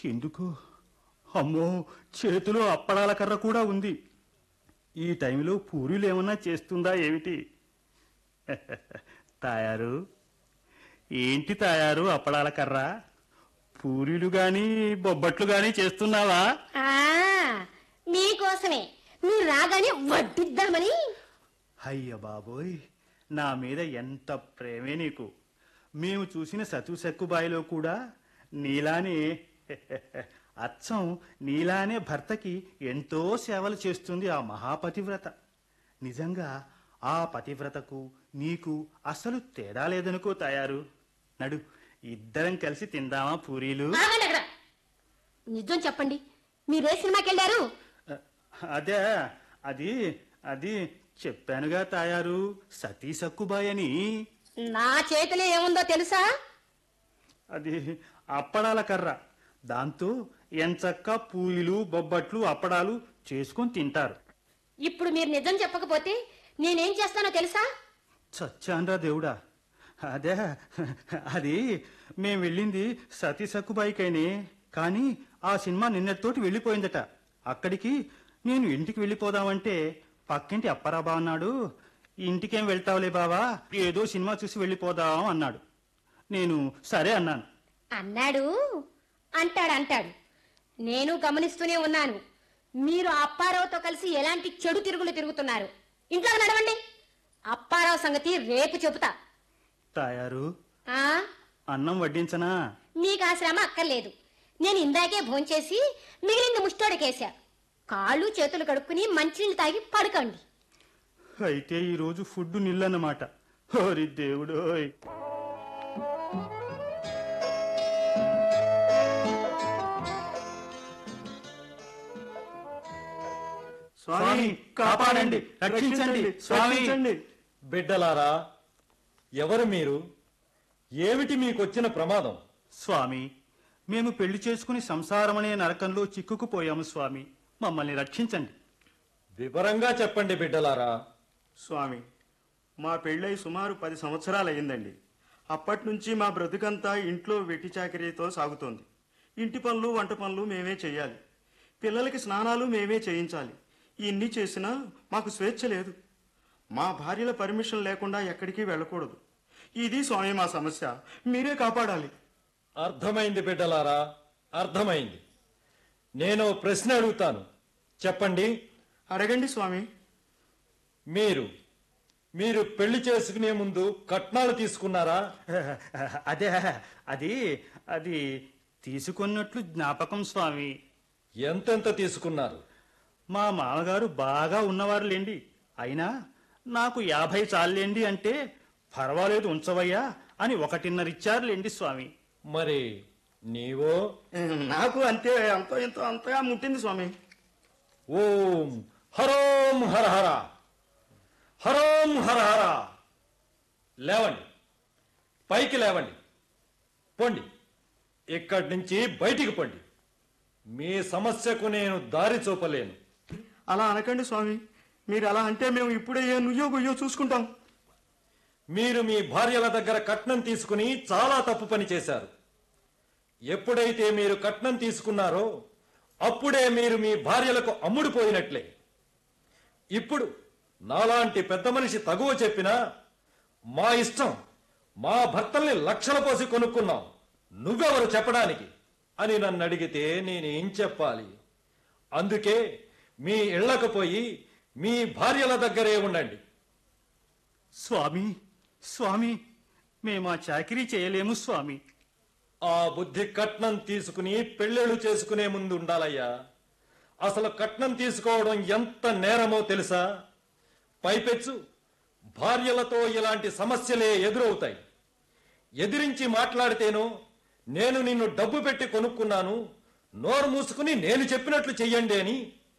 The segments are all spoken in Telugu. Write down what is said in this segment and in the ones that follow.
ఎందుకు అమ్మో చేతిలో అప్పడాల కర్ర కూడా ఉంది ఈ టైంలో పూరీలు ఏమన్నా చేస్తుందా ఏమిటి తాయారు ఏంటి తాయారు అప్పడాల కర్ర పూరీలు గాని బొబ్బట్లు గాని చేస్తున్నావా ఆ మీకోసమే మీరు రాగానే వడ్డిద్దామని అయ్య బాబోయ్ నా మీద ఎంత ప్రేమే నీకు మేము చూసిన సతు సక్కుబాయిలో కూడా నీలానే అచ్చం నీలానే భర్తకి ఎంతో సేవలు చేస్తుంది ఆ మహాపతివ్రత నిజంగా ఆ పతివ్రతకు నీకు అసలు తేడా లేదనుకో తయారు నడు ఇద్దరం కలిసి తిందామా పూరీలు ఆగండి అక్కడ నిజం చెప్పండి మీరే సినిమాకి వెళ్ళారు అదే అది అది చెప్పానుగా తాయారు సతీ సక్కుబాయ్ అని నా చేతిలో ఏముందో తెలుసా అది అప్పడాల కర్ర దాంతో ఎంచక్క పూయిలు బొబ్బట్లు అప్పడాలు చేసుకొని తింటారు ఇప్పుడు మీరు నిజం చెప్పకపోతే నేనేం చేస్తానో తెలుసా చచ్చాన్రా దేవుడా అదే అది మేం వెళ్ళింది సతీ సక్కుబాయికైనే కానీ ఆ సినిమా నిన్నటితోటి వెళ్ళిపోయిందట అక్కడికి నేను ఇంటికి వెళ్ళిపోదామంటే పక్కింటి అప్పారాబా అన్నాడు ఇంటికేం వెళ్తావులే బావా ఏదో సినిమా చూసి వెళ్ళిపోదాం అన్నాడు నేను సరే అన్నాను అన్నాడు అంటాడు అంటాడు నేను గమనిస్తూనే ఉన్నాను మీరు అప్పారావుతో కలిసి ఎలాంటి చెడు తిరుగులు తిరుగుతున్నారు ఇంట్లో నడవండి అప్పారావు సంగతి రేపు చెబుతా తాయారు ఆ అన్నం వడ్డించనా మీకు ఆ శ్రమ అక్కర్లేదు నేను ఇందాకే భోంచేసి మిగిలింది ముష్టోడికేశా కాళ్ళు చేతులు కడుక్కుని మంచినీళ్ళు తాగి పడుకోండి అయితే ఈరోజు ఫుడ్ నిల్లన్నమాట ఓరి దేవుడోయ్ స్వామి కాపాడండి రక్షించండి స్వామి బిడ్డలారా ఎవరు మీరు ఏమిటి మీకొచ్చిన ప్రమాదం స్వామి మేము పెళ్లి చేసుకుని సంసారం అనే నరకంలో చిక్కుకుపోయాము స్వామి మమ్మల్ని రక్షించండి వివరంగా చెప్పండి బిడ్డలారా స్వామి మా పెళ్ళై సుమారు పది సంవత్సరాలయ్యిందండి అప్పటి నుంచి మా బ్రతుకంతా ఇంట్లో వెట్టి చాకరీతో సాగుతోంది ఇంటి పనులు వంట పనులు మేమే చేయాలి పిల్లలకి స్నానాలు మేమే చేయించాలి ఇన్ని చేసినా మాకు స్వేచ్ఛ లేదు మా భార్యల పర్మిషన్ లేకుండా ఎక్కడికి వెళ్ళకూడదు ఇది స్వామి మా సమస్య మీరే కాపాడాలి అర్థమైంది బిడ్డలారా అర్థమైంది నేను ప్రశ్న అడుగుతాను చెప్పండి అడగండి స్వామి మీరు మీరు పెళ్లి చేసుకునే ముందు కట్నాలు తీసుకున్నారా అదే అది అది తీసుకున్నట్లు జ్ఞాపకం స్వామి ఎంతెంత తీసుకున్నారు మా మామగారు బాగా ఉన్నవారులేండి అయినా నాకు యాభై చాలండి అంటే పర్వాలేదు ఉంచవయ్యా అని ఒకటిన్నర ఇచ్చారులేండి స్వామి మరి నీవో నాకు అంతే అంతో ఎంతో అంతగా ముట్టింది స్వామి ఓం హరోం హర హర హరోం హర హర లేవండి పైకి లేవండి పొండి ఇక్కడి నుంచి బయటికి పొండి మీ సమస్యకు నేను దారి చూపలేను అలా అనకండి స్వామి మీరు అలా అంటే మేము ఇప్పుడే ఏ నుయ్యో గుయ్యో చూసుకుంటాం మీరు మీ భార్యల దగ్గర కట్నం తీసుకుని చాలా తప్పు పని చేశారు ఎప్పుడైతే మీరు కట్నం తీసుకున్నారో అప్పుడే మీరు మీ భార్యలకు అమ్ముడుపోయినట్లే ఇప్పుడు నాలాంటి పెద్ద మనిషి తగువ చెప్పినా మా ఇష్టం మా భర్తల్ని లక్షల పోసి కొనుక్కున్నాం నువ్వెవరు చెప్పడానికి అని నన్ను అడిగితే నేనేం చెప్పాలి అందుకే మీ ఇళ్లకు పోయి మీ భార్యల దగ్గరే ఉండండి స్వామి స్వామి మేము ఆ చాకరీ చేయలేము స్వామి ఆ బుద్ధి కట్నం తీసుకుని పెళ్ళిళ్ళు చేసుకునే ముందు ఉండాలయ్యా అసలు కట్నం తీసుకోవడం ఎంత నేరమో తెలుసా పైపెచ్చు భార్యలతో ఇలాంటి సమస్యలే ఎదురవుతాయి ఎదిరించి మాట్లాడితేనో నేను నిన్ను డబ్బు పెట్టి కొనుక్కున్నాను నోరు మూసుకుని నేను చెప్పినట్లు చెయ్యండి అని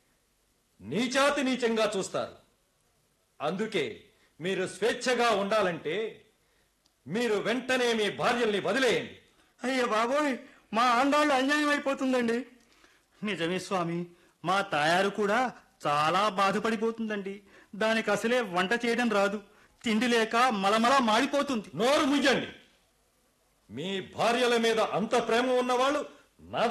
నీచాతి నీచంగా చూస్తారు అందుకే మీరు స్వేచ్ఛగా ఉండాలంటే మీరు వెంటనే మీ భార్యల్ని వదిలేయండి అయ్యే బాబోయ్ మా ఆండాళ్ళు అన్యాయం అయిపోతుందండి నిజమే స్వామి మా తాయారు కూడా చాలా బాధపడిపోతుందండి దానికి అసలే వంట చేయడం రాదు తిండి లేక మలమల మాడిపోతుంది నోరు ముయ్యండి మీ భార్యల మీద అంత ప్రేమ ఉన్నవాళ్ళు నా